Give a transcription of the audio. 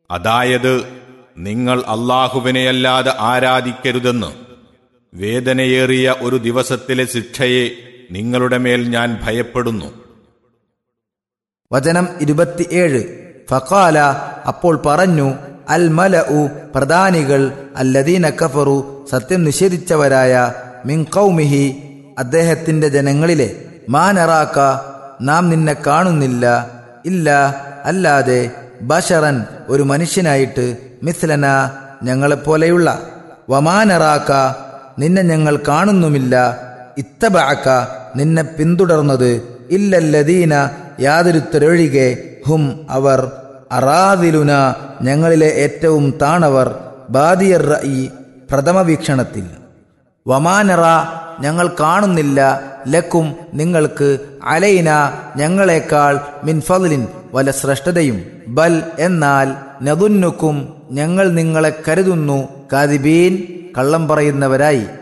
അതായത് നിങ്ങൾ അള്ളാഹുവിനെയല്ലാതെ ആരാധിക്കരുതെന്ന് വേദനയേറിയ ഒരു ദിവസത്തിലെ ശിക്ഷയെ നിങ്ങളുടെ മേൽ ഞാൻ ഭയപ്പെടുന്നു വചനം ഇരുപത്തിയേഴ് ഫഖാല അപ്പോൾ പറഞ്ഞു അൽ മല ഉ പ്രധാനികൾ അല്ലദീന കഫറു സത്യം നിഷേധിച്ചവരായ മിൻ കൗമിഹി അദ്ദേഹത്തിന്റെ ജനങ്ങളിലെ മാനറാക്ക നാം നിന്നെ കാണുന്നില്ല ഇല്ല അല്ലാതെ ബഷറൻ ഒരു മനുഷ്യനായിട്ട് മിസ്ലന ഞങ്ങളെപ്പോലെയുള്ള വമാനറാക്ക നിന്നെ ഞങ്ങൾ കാണുന്നുമില്ല ഇത്തബാക്ക നിന്നെ പിന്തുടർന്നത് ഇല്ലല്ലദീന യാതൊരുത്തരൊഴികെ ഹും അവർ അറാദിലുന ഞങ്ങളിലെ ഏറ്റവും താണവർ ബാദിയർ റഈ പ്രഥമ വീക്ഷണത്തിൽ വമാനറ ഞങ്ങൾ കാണുന്നില്ല ലക്കും നിങ്ങൾക്ക് അലൈന ഞങ്ങളെക്കാൾ മിൻ ഫضലിൻ വല ശ്രേഷ്ഠതയും ബൽ എന്നാൽ നദുന്നുക്കും ഞങ്ങൾ നിങ്ങളെ കരുതുന്നു കാതിബീൻ കള്ളം പറയുന്നവരായി